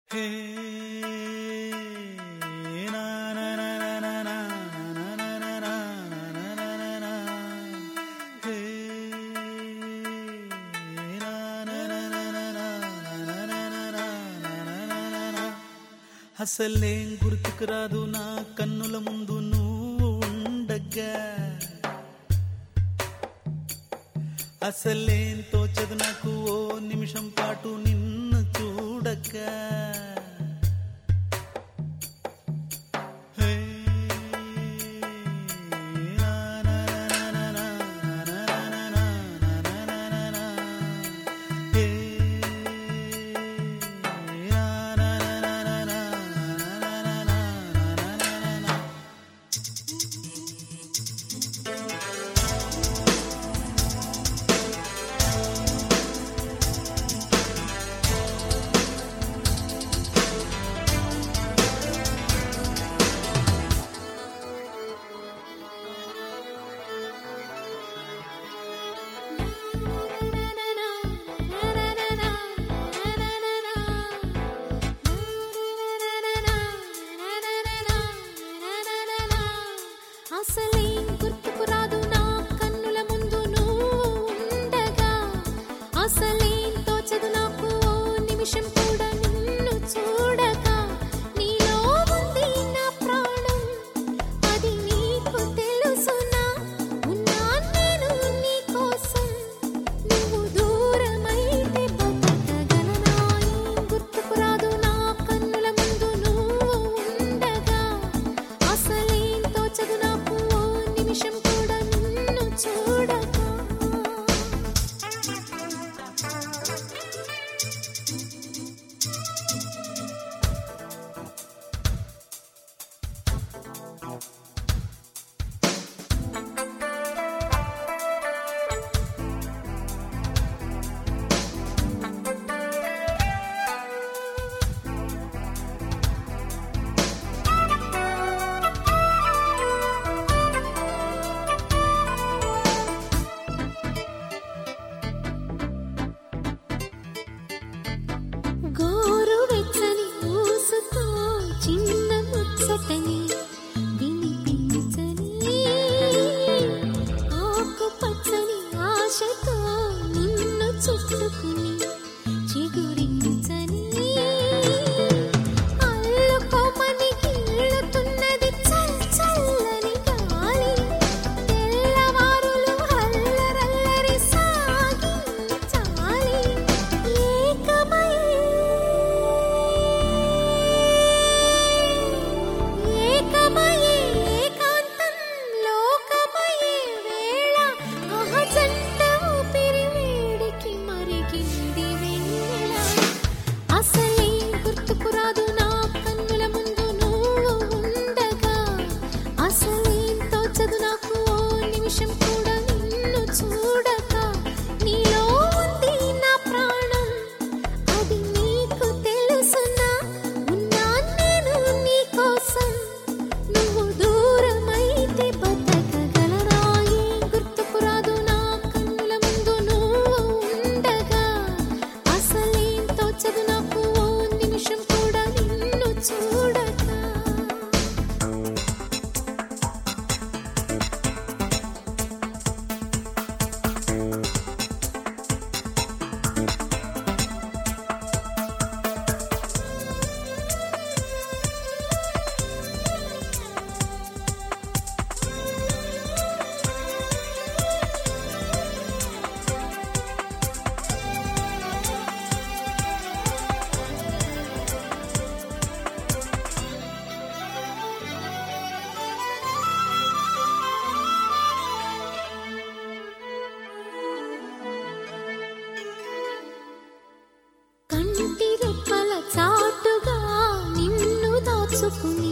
హే నా నా నా నా నా నా నా నా నా నా నా నా నా నా. హే నా నా నా నా నా నా నా నా నా నా నా నా నా నా. అసలేం గుర్తుకు రాదు నా కన్నుల ముందు నువ్వు ఉండగా అసలేం తోచదు నాకు ఓ నిమిషం పాటు నిన్ను చూడక హే, నా, నా, నా, నా, నా, నా, నా, నా, నా, నా, నా, నా, నా. హే, నా, నా, నా, నా, నా, నా, నా, నా, నా, నా, నా, నా, నా. అసలేం గుర్తుకు రాదు నా కన్నుల ముందు నువ్వు ఉండగా అసలేం తోచదు నాకు ఓ నిమిషం కూడా నిన్ను చూడగా నీలో ఉంది నా ప్రాణం అది నీకు తెలుసునా ఉన్నా నేను నీ కోసం నువ్వు దూరమైతే బతకగలనా ఏం గుర్తుకు రాదు నా కన్నుల ముందు నువ్వు ఉండగా అసలేం తోచదు నాకు ఓ నిమిషం కూడా నిన్ను చూడగా గోరువెచ్చని ఊసుతో చిన్న ముచ్చటని వినిపించని ఆకుపచ్చని ఆశతో నిన్ను చుట్టుకుని చిగురించని అల్లుకోమని గిల్లుతున్నది చల్ చల్లని గాలి తెల్లవారులు అల్లరల్లరి సాగించాలి ఏకమై ఏకమయే ఏకాంతం లోకమయే వేళ ఆహ జంట ఊపిరి వేడికి మరిగింది వెన్నెల అసలేం గుర్తుకు రాదు నా కన్నుల ముందు నువ్వు ఉండగా అసలేం తోచదు నాకు ఓ నిమిషం కూడా నిన్ను చూడక నీలో ఉంది నా ప్రాణం అది నీకు తెలుసునా ఉన్నా నేను నీ కోసం నువ్వు దూరమైతే బతకగలరా ఏం గుర్తుకు రాదు నా కన్నుల ముందు నువ్వు ఉండగా అసలేం తోచదు నాకు ఓ నిమిషం కూడా నిన్ను చూడక కంటి రెప్పల చాటుగా నిన్ను దాచుకుని